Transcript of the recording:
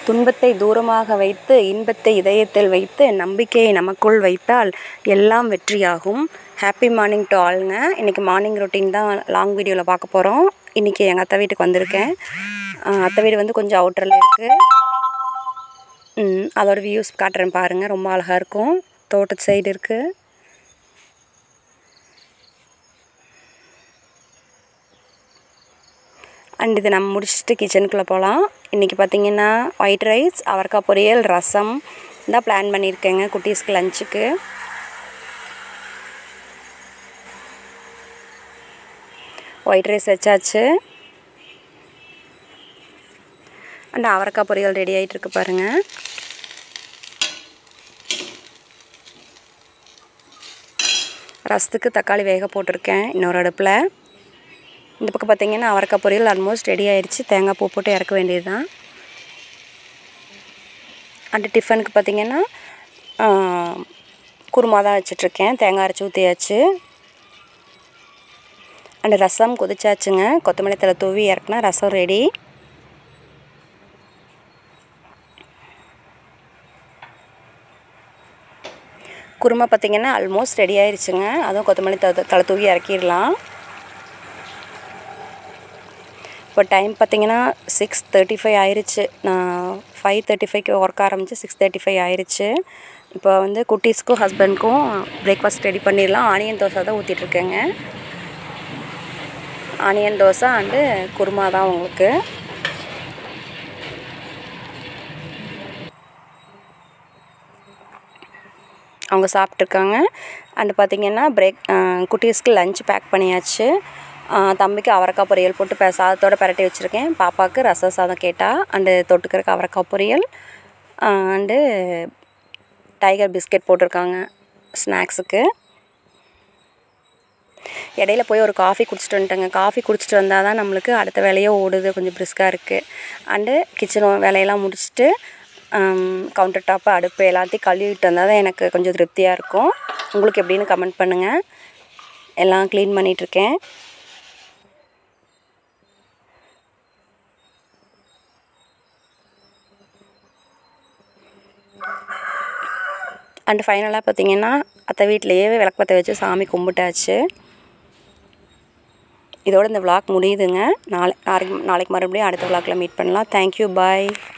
துன்பத்தை தூரமாக வைத்து இன்பத்தை இதயத்தில் வைத்து நம்பிக்கையை நமக்குள் வைத்தால் எல்லாம் வெற்றியாகும் ஹாப்பி மார்னிங் டு ஆளுங்க இன்றைக்கி மார்னிங் ரொட்டீன் தான் லாங் வீடியோவில் பார்க்க போகிறோம் இன்றைக்கி எங்கள் அத்தை வீட்டுக்கு வந்திருக்கேன் ஆஹ் அத்தை வீடு வந்து கொஞ்சம் அவுட்டரில் இருக்குது ம், அதோட வியூஸ் காட்டுறேன் பாருங்கள் ரொம்ப அழகாக இருக்கும் தோட்டத்து சைடு இருக்குது அண்ட் இது நம்ம முடிச்சுட்டு கிச்சனுக்குள்ளே போகலாம் இன்றைக்கி பார்த்தீங்கன்னா ஒயிட் ரைஸ் அவரைக்காய் பொரியல் ரசம் தான் பிளான் பண்ணியிருக்கேங்க குட்டீஸ்க்கு லஞ்சுக்கு ஒயிட் ரைஸ் வச்சாச்சு அண்ட் அவரைக்காய் பொரியல் ரெடி ஆகிட்டு இருக்கு பாருங்கள் ரசத்துக்கு தக்காளி வேக போட்டிருக்கேன் இன்னொரு அடுப்பில் இந்த பக்கம் பார்த்தீங்கன்னா அவரைக்காய் பொரியல் ஆல்மோஸ்ட் ரெடி ஆயிடுச்சு தேங்காய் பூ போட்டு இறக்க வேண்டியது தான் அண்ட் டிஃபனுக்கு பார்த்தீங்கன்னா ஆஹ், குருமா தான் வச்சிட்ருக்கேன் தேங்காய் அரைச்சி ஊற்றியாச்சு அண்ட் ரசம் கொதிச்சாச்சுங்க கொத்தமல்லி தலை தூவி இறக்குனா ரசம் ரெடி குருமா பார்த்தீங்கன்னா ஆல்மோஸ்ட் ரெடி ஆயிருச்சுங்க அதுவும் கொத்தமல்லி தலை தலை தூவி இறக்கிடலாம் இப்போ டைம் பார்த்தீங்கன்னா சிக்ஸ் தேர்ட்டி ஃபைவ் ஆயிருச்சு நான் ஃபைவ் தேர்ட்டி ஃபைவ்க்கு ஒர்க் ஆரம்பிச்சு சிக்ஸ் தேர்ட்டி ஃபைவ் ஆயிருச்சு இப்போ வந்து குட்டீஸ்க்கும் ஹஸ்பண்ட்க்கும் பிரேக்ஃபாஸ்ட் ரெடி பண்ணிடலாம் ஆனியன் தோசை தான் ஊற்றிட்டுருக்கேங்க ஆனியன் தோசை அண்டு குருமா தான் உங்களுக்கு அவங்க சாப்பிட்ருக்காங்க அண்டு பார்த்தீங்கன்னா பிரேக் குட்டீஸ்க்கு லஞ்ச் பேக் பண்ணியாச்சு ஆஹ் தம்பிக்கு அவரைக்காய் பொரியல் போட்டு ப சாதத்தோடு பரட்டி வச்சுருக்கேன் பாப்பாவுக்கு ரச சாதம் கேட்டா அண்டு தொட்டுக்கிறக்கு அவரைக்காய் பொரியல் அண்டு டைகர் பிஸ்கெட் போட்டிருக்காங்க ஸ்நாக்ஸுக்கு இடையில போய் ஒரு காஃபி குடிச்சிட்டு வந்துட்டேங்க காஃபி குடிச்சிட்டு வந்தால் தான் நம்மளுக்கு அடுத்த வேலையே ஓடுது கொஞ்சம் பிரிஸ்காக இருக்குது அண்டு கிச்சன் வேலையெல்லாம் முடிச்சுட்டு கவுண்டர் டாப்பு அடுப்பு எல்லாத்தையும் கழுவிட்டு வந்தால் தான் எனக்கு கொஞ்சம் திருப்தியாக இருக்கும் உங்களுக்கு எப்படின்னு கமெண்ட் பண்ணுங்கள் எல்லாம் க்ளீன் பண்ணிகிட்ருக்கேன் அண்டு ஃபைனலாக பார்த்தீங்கன்னா அத்தை வீட்டிலையே விளக்கு பற்ற வச்சு சாமி கும்பிட்டாச்சு இதோட இந்த vlog முடியுதுங்க நாளை நாளைக்கு நாளைக்கு மறுபடியும் அடுத்த vlogல மீட் பண்ணலாம் தேங்க்யூ பாய்